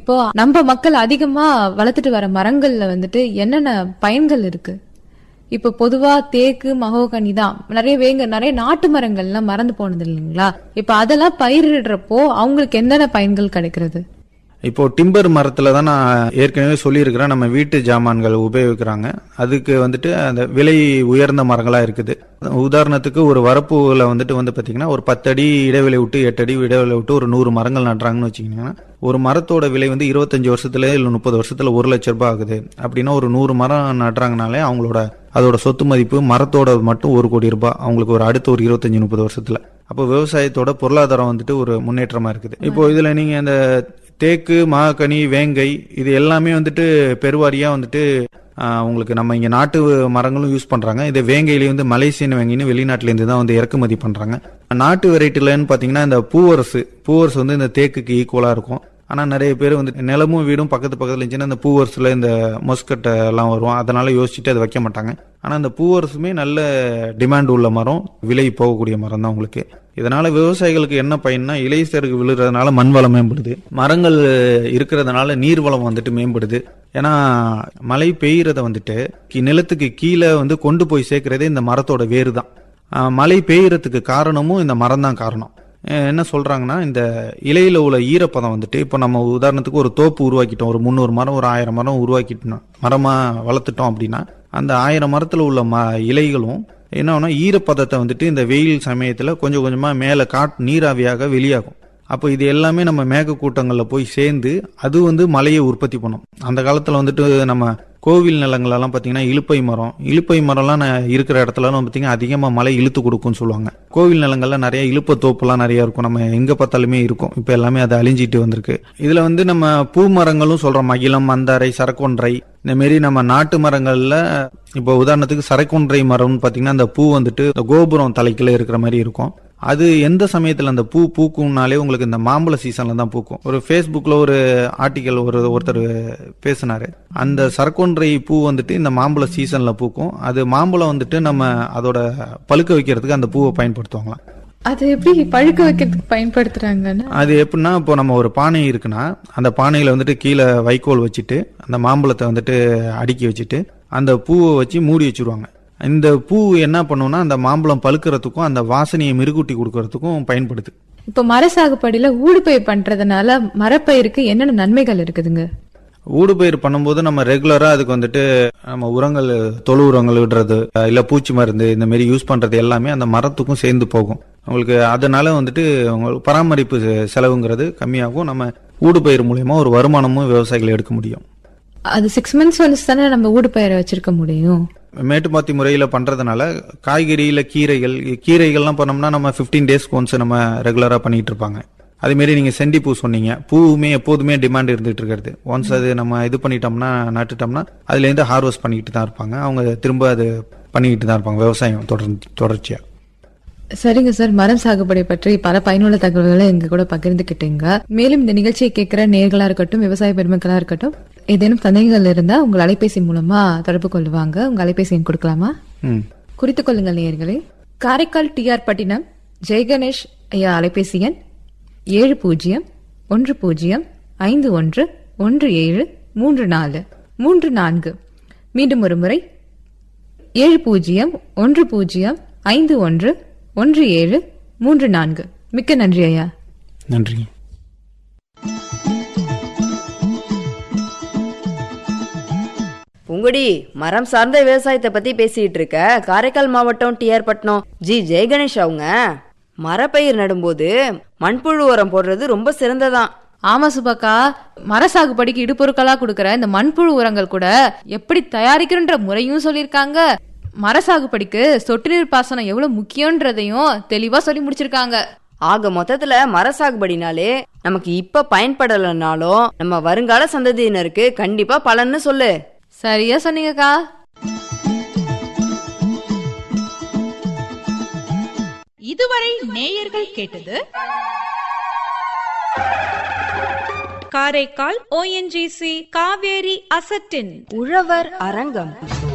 இப்போ நம்ம மக்கள் அதிகமா வளர்த்துட்டு வர மரங்கள்ல வந்துட்டு என்னென்ன பயன்கள் இருக்கு இப்போ பொதுவா தேக்கு மகோகனி தான் நிறைய வேங்க நிறைய நாட்டு மரங்கள்லாம் மறந்து போனது இல்லைங்களா இப்போ அதெல்லாம் பயிரிடுறப்போ அவங்களுக்கு என்னென்ன பயன்கள் கிடைக்கிறது இப்போ டிம்பர் மரத்துல தான் நான் ஏற்கனவே சொல்லியிருக்கிறேன் நம்ம வீட்டு ஜாமான்கள் உபயோகிக்கிறாங்க அதுக்கு வந்துட்டு அந்த விலை உயர்ந்த மரங்களா இருக்குது உதாரணத்துக்கு ஒரு வரப்புல வந்துட்டு வந்து பாத்தீங்கன்னா ஒரு பத்து அடி இடைவெளி விட்டு எட்டு அடி இடைவெளி விட்டு ஒரு நூறு மரங்கள் நடுறாங்கன்னு வச்சுக்கிங்கன்னா ஒரு மரத்தோட விலை வந்து இருபத்தஞ்சு வருஷத்துல இல்ல முப்பது வருஷத்துல ஒரு லட்ச ரூபாய் ஆகுது அப்படின்னா ஒரு நூறு மரம் நடுறாங்கனாலே அவங்களோட அதோட சொத்து மதிப்பு மரத்தோட மட்டும் ஒரு கோடி ரூபாய் அவங்களுக்கு ஒரு அடுத்த ஒரு இருபத்தஞ்சு முப்பது வருஷத்துல அப்போ விவசாயத்தோட பொருளாதாரம் வந்துட்டு ஒரு முன்னேற்றமா இருக்குது இப்போ இதுல நீங்க அந்த தேக்கு மாகனி வேங்கை இது எல்லாமே வந்துட்டு பெருவாரியா வந்துட்டு ஆஹ், உங்களுக்கு நம்ம இங்க நாட்டு மரங்களும் யூஸ் பண்றாங்க இது வேங்கையிலேயே வந்து மலேசியன் வேங்கைன்னு வெளிநாட்டுல இருந்து தான் வந்து இறக்குமதி பண்றாங்க நாட்டு வெரைட்டிலன்னு பாத்தீங்கன்னா இந்த பூவரசு பூவரசு வந்து இந்த தேக்குக்கு ஈக்குவலா இருக்கும் ஆனா நிறைய பேர் வந்து நிலமும் வீடும் பக்கத்து பக்கத்துல இருந்துச்சுன்னா இந்த பூவரசுல இந்த மொஸ்கட்டை எல்லாம் வரும் அதனால யோசிச்சுட்டு அதை வைக்க மாட்டாங்க ஆனா இந்த பூவரசுமே நல்ல டிமாண்ட் உள்ள மரம் விலை போகக்கூடிய மரம் தான் உங்களுக்கு இதனால விவசாயிகளுக்கு என்ன பயன்னா இலைசருக்கு விழுறதுனால மண் வளம் மேம்படுது மரங்கள் இருக்கிறதுனால நீர் வளம் வந்துட்டு மேம்படுது ஏன்னா மழை பெய்யறத வந்துட்டு கி- நிலத்துக்கு கீழே வந்து கொண்டு போய் சேர்க்கறதே இந்த மரத்தோட வேறு தான் ஆஹ் மழை பெய்யறதுக்கு காரணமும் இந்த மரம் தான் காரணம் அஹ் என்ன சொல்றாங்கன்னா இந்த இலையில உள்ள ஈரப்பதம் வந்துட்டு இப்போ நம்ம உதாரணத்துக்கு ஒரு தோப்பு உருவாக்கிட்டோம் ஒரு முந்நூறு மரம் ஒரு ஆயிரம் மரம் உருவாக்கிட்டோம் மரமா வளர்த்துட்டோம் அப்படின்னா அந்த ஆயிரம் மரத்துல உள்ள ம இலைகளும் என்னன்னா ஈரப்பதத்தை வந்துட்டு இந்த வெயில் சமயத்துல கொஞ்சம் கொஞ்சமா மேல காட் நீராவியாக வெளியாகும் அப்போ இது எல்லாமே நம்ம மேகக்கூட்டங்கள்ல போய் சேர்ந்து அது வந்து மழையை உற்பத்தி பண்ணும் அந்த காலத்துல வந்துட்டு நம்ம கோவில் நிலங்களெல்லாம் பார்த்தீங்கன்னா இலுப்பை மரம் இலுப்பை மரம்லாம் நான் இருக்கிற இடத்துலலாம் பார்த்தீங்கன்னா அதிகமாக மழை இழுத்து கொடுக்கும்னு சொல்லுவாங்க கோவில் நிலங்கள்ல நிறைய இலுப்ப தோப்புலாம் நிறைய இருக்கும் நம்ம எங்க பார்த்தாலுமே இருக்கும் இப்போ எல்லாமே அது அழிஞ்சிட்டு வந்திருக்கு இதுல வந்து நம்ம பூ மரங்களும் சொல்றோம் மகிழம் மந்தாரை சரக்கொன்றை இந்த மாரி நம்ம நாட்டு மரங்கள்ல இப்போ உதாரணத்துக்கு சரக்கொன்றை மரம்னு பார்த்தீங்கன்னா அந்த பூ வந்துட்டு இந்த கோபுரம் தலைக்குள்ள இருக்கிற மாதிரி இருக்கும் அது எந்த சமயத்துல அந்த பூ பூக்கும்னாலே உங்களுக்கு இந்த மாம்பழ சீசன்ல தான் பூக்கும் ஒரு ஃபேஸ்புக்ல ஒரு ஆர்டிக்கல் ஒரு ஒருத்தர் பேசினாரு அந்த சரக்கொன்றை பூ வந்துட்டு இந்த மாம்பழ சீசன்ல பூக்கும் அது மாம்பழம் வந்துட்டு நம்ம அதோட பழுக்க வைக்கிறதுக்கு அந்த பூவை பயன்படுத்துவாங்களாம் அது எப்படி பழுக்க வைக்கிறதுக்கு பயன்படுத்துறாங்கன்னு அது எப்படின்னா இப்போ நம்ம ஒரு பானை இருக்குன்னா அந்த பானையில வந்துட்டு கீழே வைக்கோல் வச்சுட்டு அந்த மாம்பழத்தை வந்துட்டு அடுக்கி வச்சுட்டு அந்த பூவை வச்சு மூடி வச்சிருவாங்க இந்த பூ என்ன பண்ணும்னா அந்த மாம்பழம் பழுக்கிறதுக்கும் அந்த வாசனையை மெருகூட்டி கொடுக்கறதுக்கும் பயன்படுது இப்போ மர சாகுபடியில ஊடுபயிர் பண்றதுனால மரப்பயிருக்கு என்னென்ன நன்மைகள் இருக்குதுங்க ஊடுபயிர் பண்ணும்போது நம்ம ரெகுலரா அதுக்கு வந்துட்டு நம்ம உரங்கள் தொழு உரங்கள் விடுறது இல்ல பூச்சி மருந்து இந்த மாதிரி யூஸ் பண்றது எல்லாமே அந்த மரத்துக்கும் சேர்ந்து போகும் உங்களுக்கு அதனால வந்துட்டு உங்களுக்கு பராமரிப்பு செ- செலவுங்கிறது கம்மியாகும் நம்ம ஊடுபயிர் மூலியமா ஒரு வருமானமும் விவசாயிகள் எடுக்க முடியும் அது சிக்ஸ் மந்த்ஸ் ஒன்ஸ் தானே நம்ம ஊடுபயிரை வச்சிருக்க முடியும் மேட்டுப்பாத்தி முறையில பண்றதுனால காய்கறியில கீரைகள் கீரைகள்லாம் பண்ணோம்னா நம்ம 15 டேஸ்க்கு ஒன்ஸ் நம்ம ரெகுலரா பண்ணிட்டு இருப்பாங்க அதே மாதிரி நீங்க செண்டி பூ சொன்னீங்க பூவுமே எப்போதுமே டிமாண்ட் இருந்துட்டு இருக்கிறது ஒன்ஸ் அது நம்ம இது பண்ணிட்டோம்னா நட்டுட்டோம்னா அதுல இருந்து ஹார்வெஸ்ட் பண்ணிட்டு தான் இருப்பாங்க அவங்க திரும்ப அது பண்ணிக்கிட்டு தான் இருப்பாங்க விவசாயம் தொடர்ந்து தொடர்ச்சியா சரிங்க சார் மரம் சாகுபடி பற்றி பல பயனுள்ள தகவல்களை எங்க கூட பகிர்ந்துக்கிட்டீங்க மேலும் இந்த நிகழ்ச்சியை கேட்கிற நேர்களா இருக்கட்டும் விவசாய பெருமக்களா இருக்கட்டும் ஏதேனும் சந்தேகங்கள் இருந்தா உங்கள் அலைபேசி மூலமா தொடர்பு கொள்வாங்க உங்க அலைபேசி எண் கொடுக்கலாமா ம் குறித்துக் கொள்ளுங்கள் நேயர்களே காரைக்கால் டிஆர் பட்டினம் ஜெயகணேஷ் ஐயா அலைபேசி எண் ஏழு பூஜ்ஜியம் ஒன்று பூஜ்ஜியம் ஐந்து ஒன்று ஒன்று ஏழு மூன்று நாலு மூன்று நான்கு மீண்டும் ஒரு முறை ஏழு பூஜ்ஜியம் ஒன்று பூஜ்ஜியம் ஐந்து ஒன்று ஒன்று ஏழு மூன்று நான்கு மிக்க நன்றி ஐயா நன்றி பூங்குடி மரம் சார்ந்த விவசாயத்தை பத்தி பேசிட்டு இருக்க காரைக்கால் மாவட்டம் டிஆர் பட்டினம் ஜி ஜெயகணேஷ் அவங்க மரப்பயிர் நடும்போது மண்புழு உரம் போடுறது ரொம்ப சிறந்ததாம் ஆமா சுபாக்கா மர சாகுபடிக்கு இடுபொருட்களா கொடுக்கற இந்த மண்புழு உரங்கள் கூட எப்படி தயாரிக்கணுன்ற முறையும் சொல்லியிருக்காங்க மர சாகுபடிக்கு சொட்டு நீர் பாசனம் எவ்வளவு முக்கியன்றதையும் தெளிவா சொல்லி முடிச்சிருக்காங்க ஆக மொத்தத்துல மர சாகுபடினாலே நமக்கு இப்ப பயன்படலைனாலும் நம்ம வருங்கால சந்ததியினருக்கு கண்டிப்பா பலன்னு சொல்லு சரியா சொன்னீங்கக்கா இதுவரை நேயர்கள் கேட்டது காரைக்கால் ஓஎன்ஜிசி காவேரி அசட்டின் உழவர் அரங்கம்